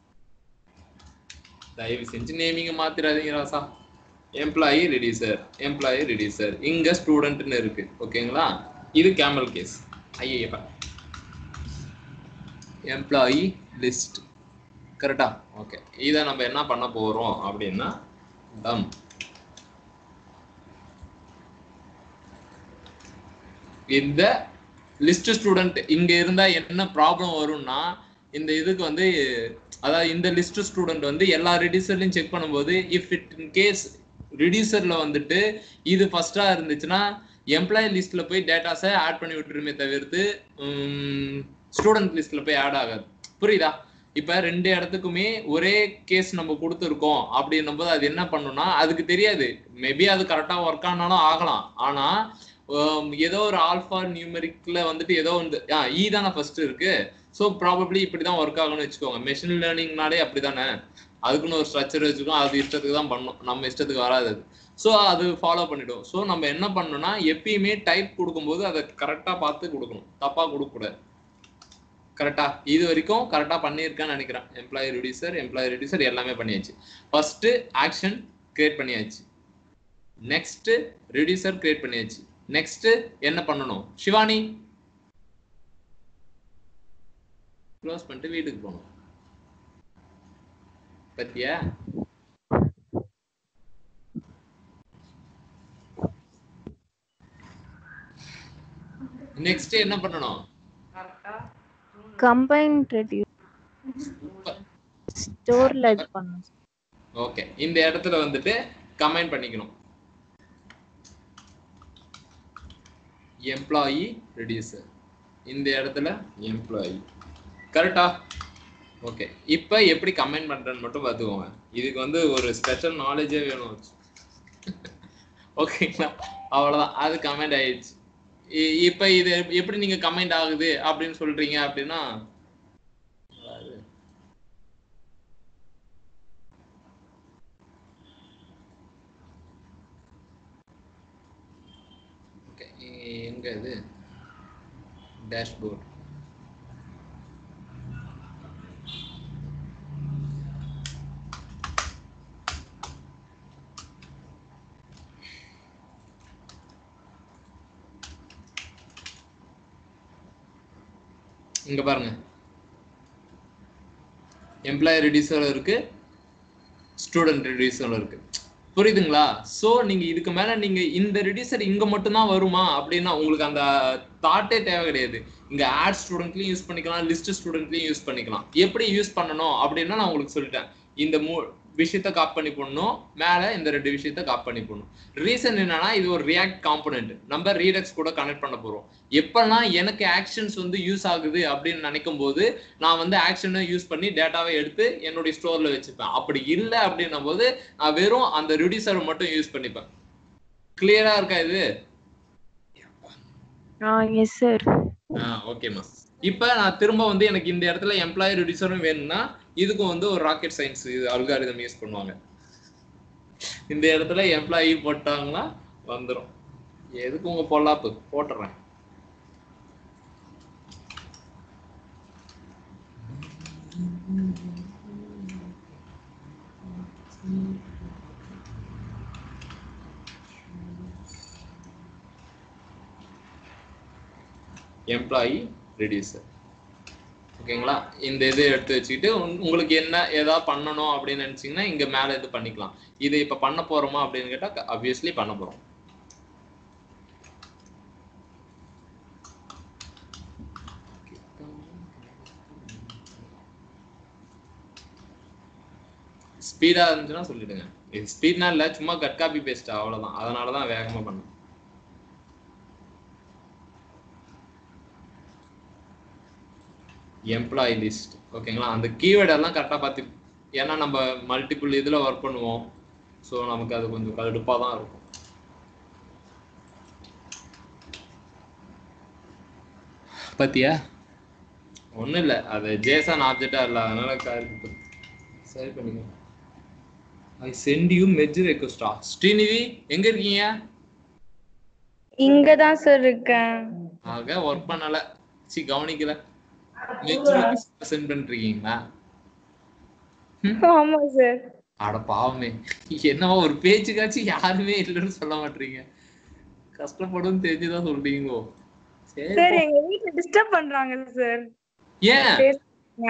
தயவு செஞ்சு நேமிங்க மாத்திராதீங்க ராசா எம்ப்ளாயி ரெடியூசர் எம்ப்ளாயி ரெடியூசர் இங்க ஸ்டூடெண்ட்னு இருக்கு ஓகேங்களா இது camel case Ayyappa employee list கரெக்டா ஓகே இதை நம்ம என்ன பண்ண போறோம் அப்படின்னா டம் இந்த லிஸ்ட் ஸ்டூடெண்ட் இங்க இருந்தா என்ன ப்ராப்ளம் வரும்னா இந்த இதுக்கு வந்து அதாவது இந்த லிஸ்ட் ஸ்டூடெண்ட் வந்து எல்லா ரெடியூசர்லையும் செக் பண்ணும்போது இஃப் இட் இன் கேஸ் ரெடியூசர்ல வந்துட்டு இது ஃபர்ஸ்டா இருந்துச்சுன்னா எம்ப்ளாயி லிஸ்ட்ல போய் டேட்டாஸை ஆட் பண்ணி விட்டுருமே தவிர்த்து ஸ்டூடெண்ட் லிஸ்ட்ல போய் ஆட் ஆகாது புரியுதா இப்ப ரெண்டு இடத்துக்குமே ஒரே கேஸ் நம்ம கொடுத்துருக்கோம் அப்படின்னும் போது அது என்ன பண்ணும்னா அதுக்கு தெரியாது மேபி அது கரெக்டா ஒர்க் ஆனாலும் ஆகலாம் ஆனா ஹம், ஏதோ ஒரு ஆல்ஃபா நியூமெரிக்ல வந்துட்டு ஏதோ வந்து இ தானே ஃபர்ஸ்ட் இருக்கு ஸோ ப்ராபப்ளி இப்படிதான் ஒர்க் ஆகும்னு வச்சுக்கோங்க மெஷின் லேர்னிங்னாலே அப்படிதானே அதுக்குன்னு ஒரு ஸ்ட்ரக்சர் வச்சுக்கோம் அது இஷ்டத்துக்கு தான் பண்ணும் நம்ம இஷ்டத்துக்கு வராது அது ஸோ அது ஃபாலோ பண்ணிடும் ஸோ நம்ம என்ன பண்ணணும்னா எப்பயுமே டைப் கொடுக்கும்போது அதை கரெக்டாக பார்த்து கொடுக்கணும் தப்பாக கொடுக்கக்கூடாது கரெக்டா இது வரைக்கும் கரெக்டாக பண்ணியிருக்கேன்னு நினைக்கிறேன் எம்ப்ளாயி ரெடியூசர் எம்ப்ளாயி ரெடியூசர் எல்லாமே பண்ணியாச்சு ஃபர்ஸ்ட் ஆக்ஷன் கிரியேட் பண்ணியாச்சு நெக்ஸ்ட் ரெடியூசர் கிரியேட் பண்ணியாச்சு நெக்ஸ்ட் என்ன பண்ணணும் சிவானி க்ளோஸ் பண்ணிட்டு வீட்டுக்கு போகணும் பத்தியா நெக்ஸ்ட் என்ன பண்ணணும் கம்பைன் ரெடியூஸ் ஸ்டோர்ல இது பண்ணும் ஓகே இந்த இடத்துல வந்துட்டு கமெண்ட் பண்ணிக்கணும் எம்ப்ளாயி ரெடியூசர் இந்த இடத்துல எம்ப்ளாயி கரெக்டா ஓகே இப்போ எப்படி கமெண்ட் பண்றேன்னு மட்டும் பார்த்துக்கோங்க இதுக்கு வந்து ஒரு ஸ்பெஷல் நாலேஜே வேணும் ஓகேங்களா அவ்வளவுதான் அது கமெண்ட் ஆயிடுச்சு இ- இப்போ இது எப்படி நீங்க கமெண்ட் ஆகுது அப்படின்னு சொல்றீங்க அப்படின்னா அதாவது ஓகே எங்க இது டேஷ்போர்ட் இங்க பாருங்க எம்ப்ளாயி ரெடியூசர் இருக்கு ஸ்டூடெண்ட் ரெடியூசர் இருக்கு புரியுதுங்களா சோ நீங்க இதுக்கு மேல நீங்க இந்த ரெடியூசர் இங்க மட்டும்தான் வருமா அப்படின்னா உங்களுக்கு அந்த தாட்டே தேவை கிடையாது இங்க ஆட் ஸ்டூடெண்ட்லயும் யூஸ் பண்ணிக்கலாம் லிஸ்ட் ஸ்டூடெண்ட்லயும் யூஸ் பண்ணிக்கலாம் எப்படி யூஸ் பண்ணணும் அப்படின்னா நான் உங்களுக்கு சொல்லிட்டேன் இந்த மூ விஷயத்த காப் பண்ணி போடணும் மேல இந்த ரெண்டு விஷயத்த காப் பண்ணி போடணும் ரீசன் என்னன்னா இது ஒரு ரியாக்ட் காம்பனன்ட் நம்ம ரீடெக்ஸ் கூட கனெக்ட் பண்ண போறோம் எப்பெல்லாம் எனக்கு ஆக்ஷன்ஸ் வந்து யூஸ் ஆகுது அப்படின்னு நினைக்கும் போது நான் வந்து ஆக்ஷனை யூஸ் பண்ணி டேட்டாவை எடுத்து என்னுடைய ஸ்டோர்ல வச்சுப்பேன் அப்படி இல்லை அப்படின்னும் போது நான் வெறும் அந்த ரெடியூசரை மட்டும் யூஸ் பண்ணிப்பேன் கிளியரா இருக்கா இது ஆ எஸ் சார் ஓகேம்மா இப்போ நான் திரும்ப வந்து எனக்கு இந்த இடத்துல எம்ப்ளாயி ரெடியூசரும் வேணும்னா இதுக்கும் வந்து ஒரு ராக்கெட் சயின்ஸ் இது அல்காரிதம் யூஸ் பண்ணுவாங்க இந்த இடத்துல எம்ப்ளாயி போட்டாங்கன்னா வந்துடும் எதுக்கு உங்க பொல்லாப்பு போட்டுறேன் எம்ப்ளாயி ரெடியூசர் ஓகேங்களா இந்த இது எடுத்து வச்சுக்கிட்டு உங்க- உங்களுக்கு என்ன ஏதாவது பண்ணணும் அப்படின்னு நினைச்சீங்கன்னா இங்க மேல இது பண்ணிக்கலாம் இது இப்ப பண்ண போறோமா அப்படின்னு கேட்டா அப்வியஸ்லி பண்ண போறோம் ஸ்பீடா இருந்துச்சுன்னா சொல்லிடுங்க இது ஸ்பீட்னா இல்ல சும்மா கட் காப்பி பேஸ்ட் அவ்வளவுதான் அதனால தான் வேகமா பண்ணேன் எம்ப்ளாயி லிஸ்ட் ஓகேங்களா அந்த கீவேர்ட் எல்லாம் கரெக்டாக பார்த்து ஏன்னா நம்ம மல்டிபிள் இதில் ஒர்க் பண்ணுவோம் ஸோ நமக்கு அது கொஞ்சம் கடுப்பாக தான் இருக்கும் பத்தியா ஒன்றும் இல்லை அது ஜேசன் ஆப்ஜெக்டாக இல்லை அதனால க- சரி பண்ணிக்க ஐ சென்ட் யூ மெஜ் ரெக்வஸ்டா ஸ்ரீநிதி எங்க இருக்கீங்க இங்க தான் சார் இருக்கேன் ஆக ஒர்க் பண்ணல சி கவனிக்கல மெஜ் சென்ட் பண்ணிட்டு இருக்கீங்களா ஆமா சார் அட பாவமே என்னவோ ஒரு பேச்சுக்காச்சும் யாருமே இல்லைன்னு சொல்ல மாட்டீங்க கஷ்டப்படும் தெரிஞ்சுதான் சொல்றீங்கோ சரி சார் எங்க வீட்ல டிஸ்டர்ப் பண்றாங்க சார் ஏன் பேசுங்க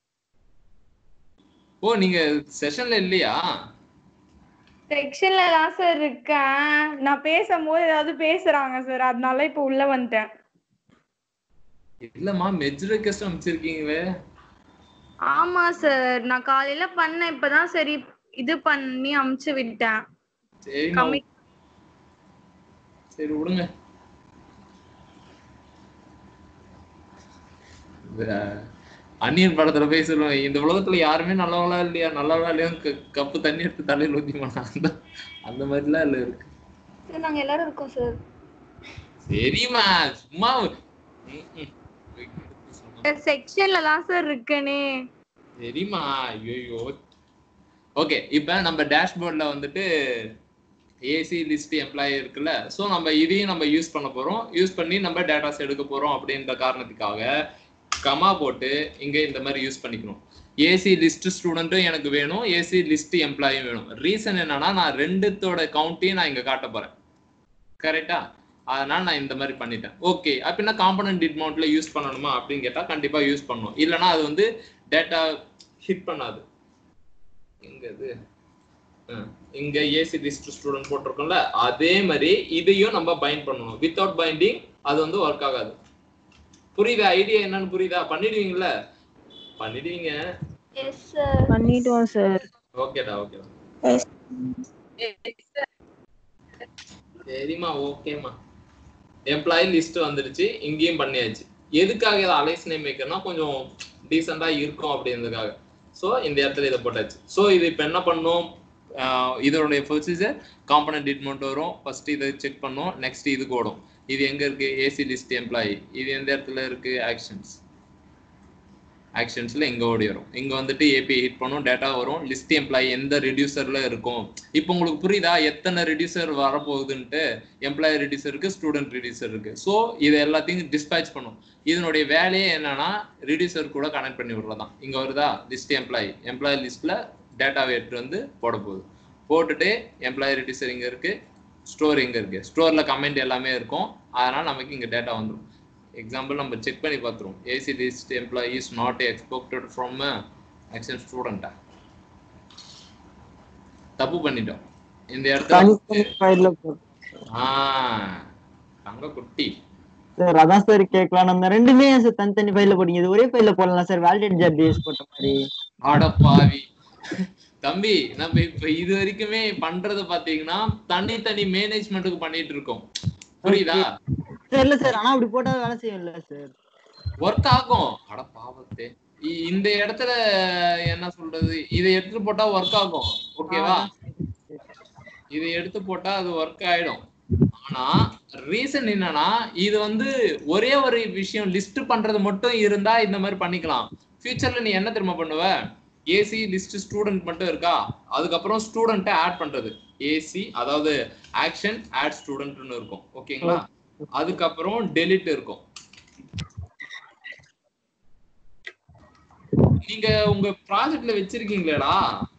ஓ நீங்க செஷன்ல இல்லையா செக்ஷன்ல தான் சார் இருக்கேன் நான் பேசும்போது ஏதாவது பேசுறாங்க சார் அதனால இப்ப உள்ள வந்துட்டேன் இல்லம்மா மெஜ் ரெக்வஸ்ட் அமைச்சிருக்கீங்களே ஆமா சார் நான் காலையில பண்ணேன் இப்பதான் சரி இது பண்ணி அமுச்சு விட்டேன் சரி கம்மி சரி விடுங்க இந்த அந்நியன் படத்துல போய் சொல்லுவேன் இந்த உலகத்துல யாருமே நல்லவங்களா இல்லையா நல்லவங்களா இல்லையா க- கப்பு தண்ணி எடுத்து தலையில ஊத்தி போனா அந்த அந்த மாதிரிலாம் இல்ல இருக்கு சார் நாங்க எல்லாரும் இருக்கோம் சார் சரிம்மா சும்மா ம், ம். செக்ஷன்ல தான் சார் இருக்கனே சரிம்மா ஐயோ ஓகே இப்போ நம்ம டேஷ்போர்ட்ல வந்துட்டு ஏசி லிஸ்ட் எம்ப்ளாயி இருக்குல்ல ஸோ நம்ம இதையும் நம்ம யூஸ் பண்ண போறோம் யூஸ் பண்ணி நம்ம டேட்டாஸ் எடுக்க போறோம் அப்படின்ற காரணத்துக்காக கமா போட்டு இங்க இந்த மாதிரி யூஸ் பண்ணிக்கணும் ஏசி லிஸ்ட் ஸ்டூடெண்ட்டும் எனக்கு வேணும் ஏசி லிஸ்ட் எம்ப்ளாயும் வேணும் ரீசன் என்னன்னா நான் ரெண்டுத்தோட கவுண்ட்டையும் நான் இங்க காட்ட போறேன் கரெக்டா அதனால நான் இந்த மாதிரி பண்ணிட்டேன் ஓகே அப்படின்னா காம்பனன்ட் டிட்மவுண்ட்ல யூஸ் பண்ணணுமா அப்படின்னு கேட்டா கண்டிப்பா யூஸ் பண்ணணும் இல்லைன்னா அது வந்து டேட்டா ஹிட் பண்ணாது எங்க இது ஆ, இங்க ஏசி லிஸ்ட் ஸ்டூடெண்ட் போட்டிருக்கோம்ல அதே மாதிரி இதையும் நம்ம பைண்ட் பண்ணணும் வித்தவுட் பைண்டிங் அது வந்து ஒர்க் ஆகாது புரியுதா ஐடியா என்னன்னு புரியுதா பண்ணிடுவீங்கல்ல பண்ணிடுவீங்க எஸ் சார் பண்ணிட்டோம் சார் ஓகேடா ஓகேடா சரிம்மா ஓகேம்மா எம்ப்ளாயி லிஸ்ட் வந்துடுச்சு இங்கேயும் பண்ணியாச்சு எதுக்காக இதை அலைஸ் நேம் மேக்கர்னா கொஞ்சம் டீசெண்டா இருக்கும் அப்படின்றதுக்காக ஸோ இந்த இடத்துல இதை போட்டாச்சு ஸோ இது இப்போ என்ன பண்ணோம் ஆஹ் இதோடைய ப்ரொசீஜர் காம்பனன்ட் டிட்மெண்ட் வரும் ஃபர்ஸ்ட் இதை செக் பண்ணோம் நெக்ஸ்ட் இதுக்கு ஓடும் இது எங்க இருக்கு ஏசி லிஸ்ட் எம்ப்ளாயி இது எந்த இடத்துல இருக்கு ஆக்ஷன்ஸ் ஆக்ஷன்ஸ்ல இங்க ஓடி வரும் இங்க வந்துட்டு ஏபிஐ ஹிட் பண்ணும் டேட்டா வரும் லிஸ்ட் எம்ப்ளாயி எந்த ரெடியூசர்ல இருக்கும் இப்போ உங்களுக்கு புரியுதா எத்தனை ரெடியூசர் வரப்போகுதுன்ட்டு எம்ப்ளாயி ரெடியூசர் இருக்கு ஸ்டூடெண்ட் ரெடியூசர் இருக்கு ஸோ இது எல்லாத்தையும் டிஸ்பேச் பண்ணும் இதனுடைய வேலையே என்னன்னா ரெடியூசர் கூட கனெக்ட் பண்ணி விடுறதான் இங்க வருதா லிஸ்ட் எம்ப்ளாயி எம்ப்ளாயி லிஸ்ட்ல டேட்டாவை எடுத்து வந்து போட போகுது போட்டுட்டு எம்ப்ளாயி ரெடியூசர் இங்க இருக்கு ஸ்டோர் எங்க இருக்கு ஸ்டோர்ல கமெண்ட் எல்லாமே இருக்கும் அதனால நமக்கு இங்க டேட்டா வந்துடும் எக்ஸாம்பிள் நம்ம செக் பண்ணி பார்த்துருவோம் AC list employee is not expected from action ஸ்டூடெண்டா தப்பு பண்ணிட்டோம் இந்த இடத்துல தனித்தனி ஃபைல்ல போட்டு ஆ தங்க குட்டி சார் அதான் சார் கேட்கலாம் நம்ம ரெண்டுமே ஏன் சார் தனித்தனி ஃபைல்ல போட்டீங்க இது ஒரே ஃபைல்ல போடலாம் சார் வேலிடேட் ஜாப் டிஎஸ் போட்ட மாதிரி அடப்பாவி தம்பி நம்ம இப்ப இது வரைக்குமே பண்றது பாத்தீங்கன்னா தனித்தனி மேனேஜ்மெண்ட்டுக்கு பண்ணிட்டு இருக்கோம் புரியுதா சார் இல்ல சார் ஆனா அப்படி போட்டா வேலை செய்யும்ல சார் ஒர்க் ஆகும் அட பாவத்தே இ- இந்த இடத்துல என்ன சொல்றது இதை எடுத்து போட்டா ஒர்க் ஆகும் ஓகேவா இதை எடுத்து போட்டா அது ஒர்க் ஆயிடும் ஆனா ரீசன் என்னன்னா இது வந்து ஒரே ஒரு விஷயம் லிஸ்ட் பண்றது மட்டும் இருந்தா இந்த மாதிரி பண்ணிக்கலாம் ஃபியூச்சர்ல நீ என்ன திரும்ப பண்ணுவ ஏசி லிஸ்ட் ஸ்டூடெண்ட் மட்டும் இருக்கா அதுக்கப்புறம் ஸ்டூடெண்ட்டை ஆட் பண்றது ஏசி அதாவது ஆக்ஷன் ஆட் ஸ்டூடெண்ட்னு இருக்கும் ஓகேங்களா அதுக்கப்புறம் டெலிட் இருக்கும் நீங்க உங்க ப்ராஜெக்ட்ல வச்சிருக்கீங்களேடா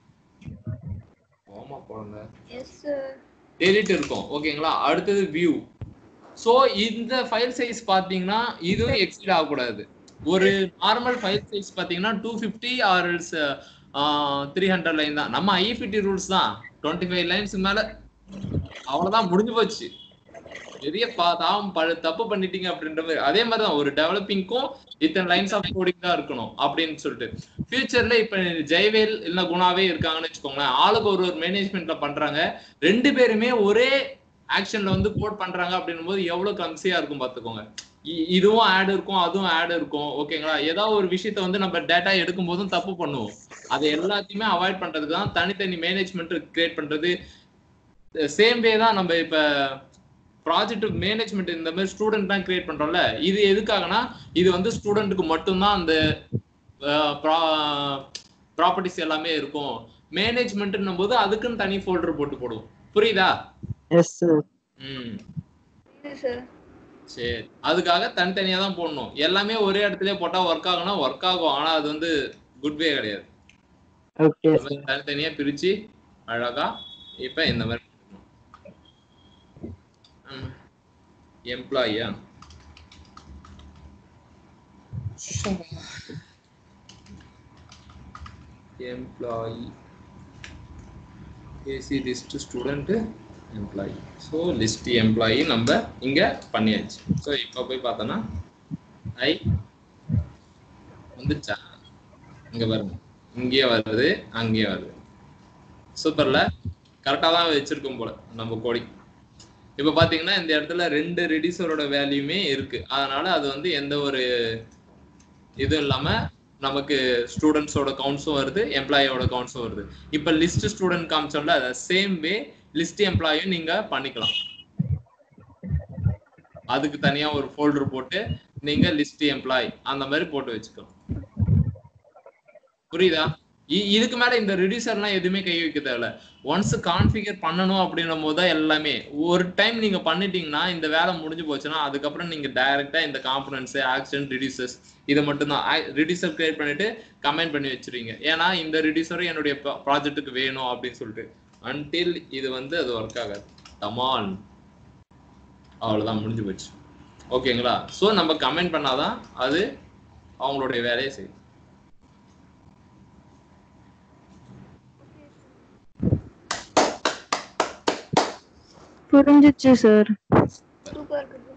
ஓமா போடுங்க எஸ் சார் டெலிட் இருக்கும் ஓகேங்களா அடுத்தது வியூ ஸோ இந்த ஃபைல் சைஸ் பார்த்தீங்கன்னா இதுவும் எக்ஸிட் ஆகக்கூடாது ஒரு நார்மல் ஃபைல் சைஸ் பார்த்தீங்கன்னா two fifty or else three hundred line தான் நம்ம ஐஎஃப்டி ரூல்ஸ் தான் டுவெண்ட்டி ஃபைவ் லைன்ஸ் மேலே அவ்வளோதான் முடிஞ்சு போச்சு பெரிய பா- தாம் ப- தப்பு பண்ணிட்டீங்க அப்படின்ற மாதிரி அதே மாதிரிதான் ஒரு டெவலப்பிங்க்கும் இத்தனை லைன்ஸ் ஆஃப் கோடிங் தான் இருக்கணும் அப்படின்னு சொல்லிட்டு ஃபியூச்சர்ல இப்ப ஜெயவேல் இல்ல குணாவே இருக்காங்கன்னு வச்சுக்கோங்களேன் ஆளுக்கு ஒரு ஒரு மேனேஜ்மெண்ட்ல பண்றாங்க ரெண்டு பேருமே ஒரே ஆக்ஷன்ல வந்து கோட் பண்றாங்க அப்படின்னும் போது எவ்வளவு கம்சியா இருக்கும் பாத்துக்கோங்க இ- இதுவும் ஆட் இருக்கும் அதுவும் ஆட் இருக்கும் ஓகேங்களா ஏதாவது ஒரு விஷயத்த வந்து நம்ம டேட்டா எடுக்கும் போதும் தப்பு பண்ணுவோம் அதை எல்லாத்தையுமே அவாய்ட் பண்றதுக்கு தான் தனித்தனி மேனேஜ்மெண்ட் கிரியேட் பண்றது சேம் வே தான் நம்ம இப்ப ப்ராஜெக்ட் மேனேஜ்மெண்ட் இந்த மாதிரி ஸ்டூடெண்ட் தான் கிரியேட் பண்றோம்ல இது எதுக்காகனா இது வந்து ஸ்டூடெண்ட்டுக்கு மட்டும்தான் அந்த ப்ராப்பர்ட்டிஸ் எல்லாமே இருக்கும் மேனேஜ்மெண்ட்னும் போது அதுக்குன்னு தனி ஃபோல்டர் போட்டு போடுவோம் புரியுதா எஸ் சார் ம் இது சார் சரி அதுக்காக தனித்தனியா தான் போடணும் எல்லாமே ஒரே இடத்துல போட்டா ஒர்க் ஆகும்னா ஒர்க் ஆகும் ஆனா அது வந்து குட் வே கிடையாது ஓகே இந்த மாதிரி தனித்தனியா பிரிச்சு அழகா இப்ப இந்த மாதிரி எம்ப்ளாயியா employee AC list student employee so list employee நம்ம இங்க பண்ணியாச்சு ஸோ இப்போ போய் பார்த்தோன்னா ஐ வந்துச்சா இங்க பாருங்க இங்கேயே வருது அங்கேயே வருது சூப்பர்ல கரெக்டாக தான் வச்சிருக்கோம் போல நம்ம கோடி இப்போ பாத்தீங்கன்னா இந்த இடத்துல ரெண்டு ரெடியூசரோட வேல்யூமே இருக்கு அதனால அது வந்து எந்த ஒரு இதுவும் இல்லாம நமக்கு ஸ்டூடெண்ட்ஸோட கவுண்ட்ஸும் வருது எம்ப்ளாயோட கவுண்ட்ஸும் வருது இப்போ லிஸ்ட் ஸ்டூடெண்ட் காமிச்சோம்ல அதை சேம் வே லிஸ்ட் எம்ப்ளாயும் நீங்க பண்ணிக்கலாம் அதுக்கு தனியா ஒரு ஃபோல்டர் போட்டு நீங்க லிஸ்ட் எம்ப்ளாய் அந்த மாதிரி போட்டு வச்சுக்கலாம் புரியுதா இ- இதுக்கு மேல இந்த ரெடியூசர்லாம் எதுவுமே கை வைக்க தேவையில்ல ஒன்ஸ் கான்ஃபிகர் பண்ணணும் அப்படின்னும் போது தான் எல்லாமே ஒரு டைம் நீங்க பண்ணிட்டீங்கன்னா இந்த வேலை முடிஞ்சு போச்சுன்னா அதுக்கப்புறம் நீங்க டைரக்டா இந்த காம்பனன்ஸ் ஆக்ஷன் ரிடியூசர்ஸ் இதை மட்டும்தான் ரிடியூசர் கிரியேட் பண்ணிட்டு கமெண்ட் பண்ணி வச்சிருவீங்க ஏன்னா இந்த ரிடியூசரும் என்னுடைய ப்ராஜெக்ட்டுக்கு வேணும் அப்படின்னு சொல்லிட்டு அன்டில் இது வந்து அது ஒர்க் ஆகாது தமால் அவ்வளவுதான் முடிஞ்சு போச்சு ஓகேங்களா ஸோ நம்ம கமெண்ட் பண்ணாதான் அது அவங்களுடைய வேலையை செய்யும் புரிஞ்சிச்சு சார் சூப்பர் குட்